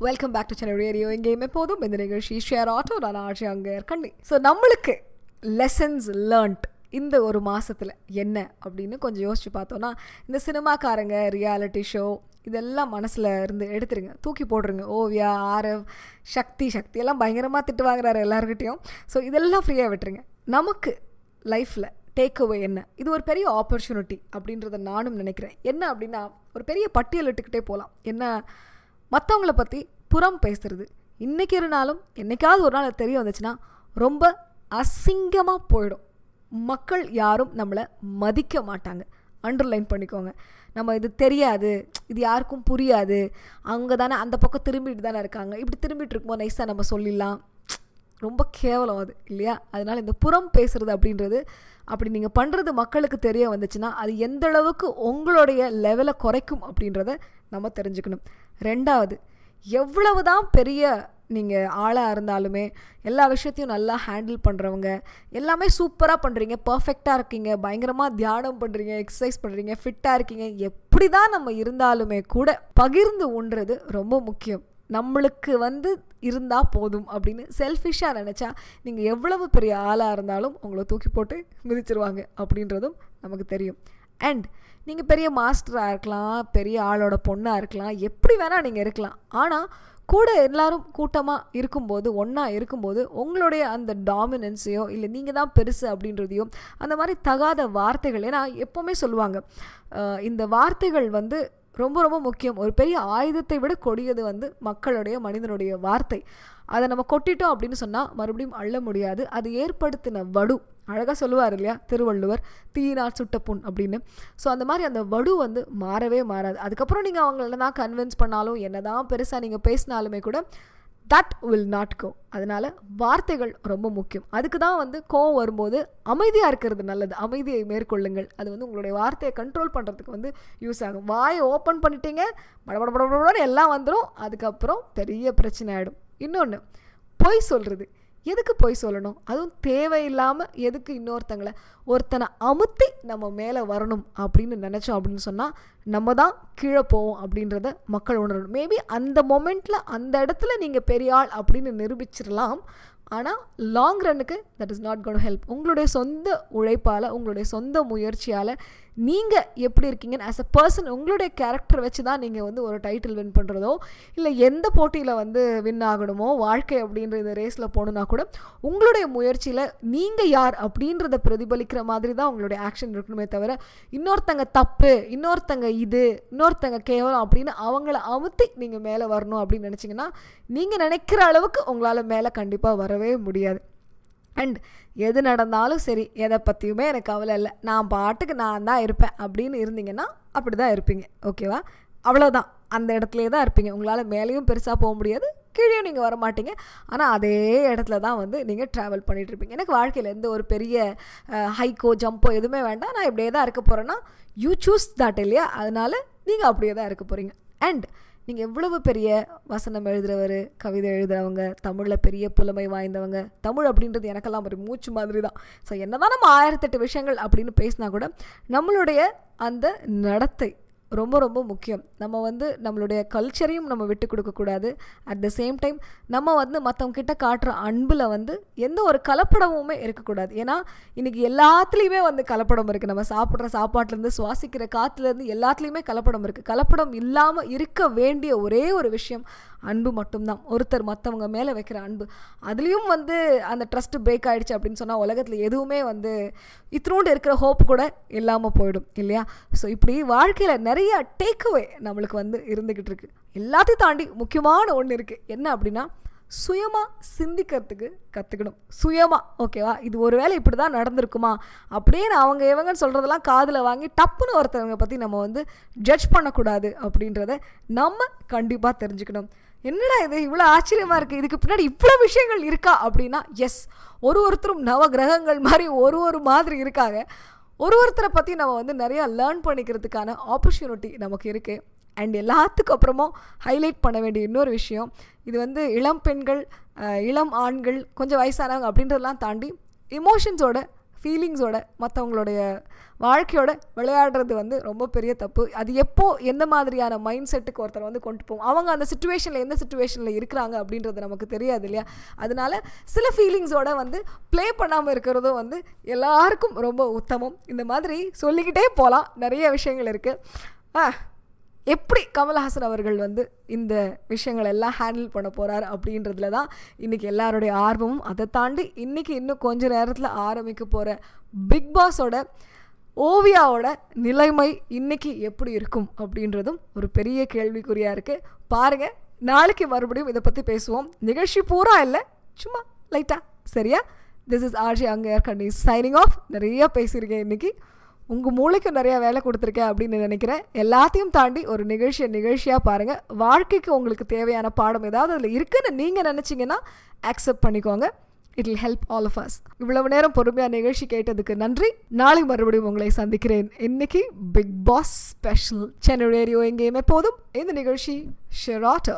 welcome back to Chennai radio எங்கேயுமே போதும் இந்த நிகழ்ச்சி ஷேர் ஆட்டோ நான் ஆட்சி அங்கே கண்ணி ஸோ நம்மளுக்கு லெசன்ஸ் லேர்ன்ட் இந்த ஒரு மாதத்தில் என்ன அப்படின்னு கொஞ்சம் யோசிச்சு பார்த்தோன்னா இந்த சினிமாக்காரங்க ரியாலிட்டி ஷோ இதெல்லாம் மனசில் இருந்து எடுத்துருங்க தூக்கி போடுறங்க ஓவியா ஆரவ் சக்தி சக்தி எல்லாம் பயங்கரமாக திட்டு வாங்குறாரு எல்லாருக்கிட்டையும் ஸோ இதெல்லாம் ஃப்ரீயாக விட்டுருங்க நமக்கு லைஃப்பில் டேக் அவே என்ன இது ஒரு பெரிய ஆப்பர்ச்சுனிட்டி அப்படின்றத நானும் நினைக்கிறேன் என்ன அப்படின்னா ஒரு பெரிய பட்டியலிட்டுக்கிட்டே போகலாம் என்ன மற்றவங்கள பற்றி புறம் பேசுறது இன்றைக்கி இருந்தாலும் என்னைக்காவது ஒரு நாள் அது தெரிய வந்துச்சுன்னா ரொம்ப அசிங்கமாக போயிடும் மக்கள் யாரும் நம்மளை மதிக்க மாட்டாங்க அண்டர்லைன் பண்ணிக்கோங்க நம்ம இது தெரியாது இது யாருக்கும் புரியாது அவங்க தானே அந்த பக்கம் திரும்பிட்டு தானே இருக்காங்க இப்படி திரும்பிட்டு இருக்கும்போது நைஸாக நம்ம சொல்லிடலாம் ரொம்ப கேவலம் அது இல்லையா அதனால் இந்த புறம் பேசுகிறது அப்படின்றது அப்படி நீங்கள் பண்ணுறது மக்களுக்கு தெரிய வந்துச்சுன்னா அது எந்த அளவுக்கு உங்களுடைய லெவலை குறைக்கும் அப்படின்றத நம்ம தெரிஞ்சுக்கணும் ரெண்டாவது எவ்வளவு தான் பெரிய நீங்கள் ஆளாக இருந்தாலுமே எல்லா விஷயத்தையும் நல்லா ஹேண்டில் பண்ணுறவங்க எல்லாமே சூப்பராக பண்ணுறீங்க பர்ஃபெக்டாக இருக்கீங்க பயங்கரமாக தியானம் பண்ணுறீங்க எக்ஸசைஸ் பண்ணுறீங்க ஃபிட்டாக இருக்கீங்க எப்படி தான் நம்ம இருந்தாலுமே கூட பகிர்ந்து உண்றது ரொம்ப முக்கியம் நம்மளுக்கு வந்து இருந்தால் போதும் அப்படின்னு செல்ஃபிஷாக நினச்சா நீங்கள் எவ்வளவு பெரிய ஆளாக இருந்தாலும் உங்களை தூக்கி போட்டு மிதிச்சிருவாங்க அப்படின்றதும் நமக்கு தெரியும் அண்ட் நீங்கள் பெரிய மாஸ்டராக இருக்கலாம் பெரிய ஆளோட பொண்ணாக இருக்கலாம் எப்படி வேணால் நீங்கள் இருக்கலாம் ஆனால் கூட எல்லாரும் கூட்டமாக இருக்கும்போது ஒன்றா இருக்கும்போது உங்களுடைய அந்த டாமினன்ஸையோ இல்லை நீங்கள் தான் பெருசு அப்படின்றதையோ அந்த மாதிரி தகாத வார்த்தைகள் ஏன்னா எப்போவுமே சொல்லுவாங்க இந்த வார்த்தைகள் வந்து ரொம்ப ரொம்ப முக்கியம் ஒரு பெரிய ஆயுதத்தை விட கொடியது வந்து மக்களுடைய மனிதனுடைய வார்த்தை அதை நம்ம கொட்டிட்டோம் அப்படின்னு சொன்னால் மறுபடியும் அள்ள முடியாது அது ஏற்படுத்தின வடு அழகாக சொல்லுவார் இல்லையா திருவள்ளுவர் தீயினால் சுட்ட புண் அப்படின்னு ஸோ அந்த மாதிரி அந்த வடு வந்து மாறவே மாறாது அதுக்கப்புறம் நீங்கள் அவங்கள தான் கன்வின்ஸ் பண்ணாலும் என்ன தான் பெருசாக நீங்கள் பேசினாலுமே கூட தட் வில் நாட் கோ அதனால் வார்த்தைகள் ரொம்ப முக்கியம் அதுக்கு தான் வந்து கோவம் வரும்போது அமைதியாக இருக்கிறது நல்லது அமைதியை மேற்கொள்ளுங்கள் அது வந்து உங்களுடைய வார்த்தையை கண்ட்ரோல் பண்ணுறதுக்கு வந்து யூஸ் ஆகும் வாயை ஓப்பன் பண்ணிட்டீங்க படபடபடபடன்னு எல்லாம் வந்துடும் அதுக்கப்புறம் பெரிய பிரச்சனை ஆகிடும் இன்னொன்று பொய் சொல்கிறது எதுக்கு பொய் சொல்லணும் அதுவும் தேவையில்லாமல் எதுக்கு இன்னொருத்தங்களை ஒருத்தனை அமுத்தி நம்ம மேலே வரணும் அப்படின்னு நினச்சோம் அப்படின்னு சொன்னால் நம்ம தான் கீழே போவோம் அப்படின்றத மக்கள் உணரணும் மேபி அந்த மொமெண்ட்டில் அந்த இடத்துல நீங்கள் பெரிய ஆள் அப்படின்னு நிரூபிச்சிடலாம் ஆனால் லாங் ரன்னுக்கு that is not cone help உங்களுடைய சொந்த உழைப்பால் உங்களுடைய சொந்த முயற்சியால் நீங்கள் எப்படி இருக்கீங்கன்னு ஆஸ் அ பர்சன் உங்களுடைய கேரக்டர் வச்சு தான் நீங்கள் வந்து ஒரு டைட்டில் வின் பண்ணுறதோ இல்லை எந்த போட்டியில் வந்து வின் ஆகணுமோ வாழ்க்கை அப்படின்ற இந்த ரேஸில் போகணுன்னா கூட உங்களுடைய முயற்சியில் நீங்கள் யார் அப்படின்றத பிரதிபலிக்கிற மாதிரி தான் உங்களுடைய ஆக்ஷன் இருக்கணுமே தவிர இன்னொருத்தங்க தப்பு இன்னொருத்தங்க இது இன்னொருத்தங்க கேவலம் அப்படின்னு அவங்கள அமுத்தி நீங்கள் மேலே வரணும் அப்படின்னு நினச்சிங்கன்னா நீங்கள் நினைக்கிற அளவுக்கு உங்களால் மேலே கண்டிப்பாக வரவே முடியாது அண்ட் எது நடந்தாலும் சரி எதை பற்றியுமே எனக்கு கவலை இல்லை நான் பாட்டுக்கு நான் தான் இருப்பேன் அப்படின்னு இருந்தீங்கன்னா அப்படி தான் இருப்பீங்க ஓகேவா அவ்வளோதான் அந்த இடத்துலே தான் இருப்பீங்க உங்களால் மேலேயும் பெருசாக போக முடியாது கீழேயும் நீங்கள் வர மாட்டீங்க ஆனால் அதே இடத்துல தான் வந்து நீங்கள் ட்ராவல் பண்ணிகிட்டு இருப்பீங்க எனக்கு வாழ்க்கையில் எந்த ஒரு பெரிய ஹைக்கோ ஜம்போ எதுவுமே வேண்டாம் நான் இப்படியே தான் இருக்க போகிறேன்னா யூ சூஸ் தட் இல்லையா அதனால் நீங்கள் அப்படியே தான் இருக்க போகிறீங்க அண்ட் நீங்கள் எவ்வளவு பெரிய வசனம் எழுதுகிறவர் கவிதை எழுதுகிறவங்க தமிழில் பெரிய புலமை வாய்ந்தவங்க தமிழ் அப்படின்றது எனக்கெல்லாம் ஒரு மூச்சு மாதிரி தான் ஸோ என்ன தான் நம்ம ஆயிரத்தெட்டு விஷயங்கள் அப்படின்னு பேசினா கூட நம்மளுடைய அந்த நடத்தை ரொம்ப ரொம்ப முக்கியம் நம்ம வந்து நம்மளுடைய கல்ச்சரையும் நம்ம விட்டு கொடுக்கக்கூடாது அட் த சேம் டைம் நம்ம வந்து மற்றவங்க கிட்ட காட்டுற அன்பில் வந்து எந்த ஒரு கலப்படமுமே இருக்கக்கூடாது ஏன்னா இன்றைக்கி எல்லாத்துலேயுமே வந்து கலப்படம் இருக்குது நம்ம சாப்பிட்ற சாப்பாட்டிலேருந்து சுவாசிக்கிற காற்றுலேருந்து எல்லாத்துலேயுமே கலப்படம் இருக்குது கலப்படம் இல்லாமல் இருக்க வேண்டிய ஒரே ஒரு விஷயம் அன்பு மட்டும்தான் ஒருத்தர் மற்றவங்க மேலே வைக்கிற அன்பு அதுலேயும் வந்து அந்த ட்ரஸ்ட்டு பிரேக் ஆகிடுச்சு அப்படின்னு சொன்னால் உலகத்தில் எதுவுமே வந்து இத்தினோண்டு இருக்கிற ஹோப் கூட இல்லாமல் போயிடும் இல்லையா ஸோ இப்படி வாழ்க்கையில் நிறைய டேக்அவே நம்மளுக்கு வந்து இருந்துக்கிட்டு இருக்கு எல்லாத்தையும் தாண்டி முக்கியமான ஒன்று இருக்குது என்ன அப்படின்னா சுயமாக சிந்திக்கிறதுக்கு கற்றுக்கணும் சுயமாக ஓகேவா இது ஒரு வேளை இப்படி தான் நடந்திருக்குமா அப்படின்னு அவங்க இவங்கன்னு சொல்கிறதெல்லாம் காதில் வாங்கி டப்புன்னு ஒருத்தவங்க பற்றி நம்ம வந்து ஜட்ஜ் பண்ணக்கூடாது அப்படின்றத நம்ம கண்டிப்பாக தெரிஞ்சுக்கணும் என்னடா இது இவ்வளோ ஆச்சரியமாக இருக்குது இதுக்கு பின்னாடி இவ்வளோ விஷயங்கள் இருக்கா அப்படின்னா எஸ் ஒரு ஒருத்தரும் நவ கிரகங்கள் மாதிரி ஒரு ஒரு மாதிரி இருக்காங்க ஒரு ஒருத்தரை பற்றி நம்ம வந்து நிறையா லேர்ன் பண்ணிக்கிறதுக்கான ஆப்பர்ச்சுனிட்டி நமக்கு இருக்குது அண்ட் எல்லாத்துக்கும் அப்புறமும் ஹைலைட் பண்ண வேண்டிய இன்னொரு விஷயம் இது வந்து இளம் பெண்கள் இளம் ஆண்கள் கொஞ்சம் வயசானவங்க அப்படின்றதெல்லாம் தாண்டி இமோஷன்ஸோட ஃபீலிங்ஸோட மற்றவங்களுடைய வாழ்க்கையோட விளையாடுறது வந்து ரொம்ப பெரிய தப்பு அது எப்போ எந்த மாதிரியான மைண்ட் செட்டுக்கு ஒருத்தர் வந்து கொண்டு போகும் அவங்க அந்த சுச்சுவேஷனில் எந்த சுச்சுவேஷனில் இருக்கிறாங்க அப்படின்றது நமக்கு தெரியாது இல்லையா அதனால சில ஃபீலிங்ஸோட வந்து ப்ளே பண்ணாமல் இருக்கிறதும் வந்து எல்லாருக்கும் ரொம்ப உத்தமம் இந்த மாதிரி சொல்லிக்கிட்டே போகலாம் நிறைய விஷயங்கள் இருக்குது ஆ எப்படி கமல்ஹாசன் அவர்கள் வந்து இந்த விஷயங்கள் எல்லாம் ஹேண்டில் பண்ண போகிறார் அப்படின்றதுல தான் இன்றைக்கி எல்லாருடைய ஆர்வமும் அதை தாண்டி இன்றைக்கி இன்னும் கொஞ்ச நேரத்தில் ஆரம்பிக்க போகிற பிக் பாஸோட ஓவியாவோட நிலைமை இன்னைக்கு எப்படி இருக்கும் அப்படின்றதும் ஒரு பெரிய கேள்விக்குறியாக இருக்குது பாருங்கள் நாளைக்கு மறுபடியும் இதை பற்றி பேசுவோம் நிகழ்ச்சி பூரா இல்லை சும்மா லைட்டாக சரியா திஸ் இஸ் ஆர்ஜி அங்கேயர் கண்ணி சைனிங் ஆஃப் நிறைய பேசியிருக்கேன் இன்றைக்கி உங்கள் மூளைக்கு நிறையா வேலை கொடுத்துருக்கேன் அப்படின்னு நினைக்கிறேன் எல்லாத்தையும் தாண்டி ஒரு நிகழ்ச்சியை நிகழ்ச்சியாக பாருங்கள் வாழ்க்கைக்கு உங்களுக்கு தேவையான பாடம் ஏதாவது அதில் இருக்குன்னு நீங்கள் நினச்சிங்கன்னா அக்செப்ட் பண்ணிக்கோங்க it will help all of us இவ்வளவு நேரம் பொறுமையாக நிகழ்ச்சி கேட்டதுக்கு நன்றி நாளை மறுபடியும் உங்களை சந்திக்கிறேன் இன்னைக்கு Bigg Boss special Chennai radio எங்கேயுமே போதும் இந்த நிகழ்ச்சி ஷெராட்டோ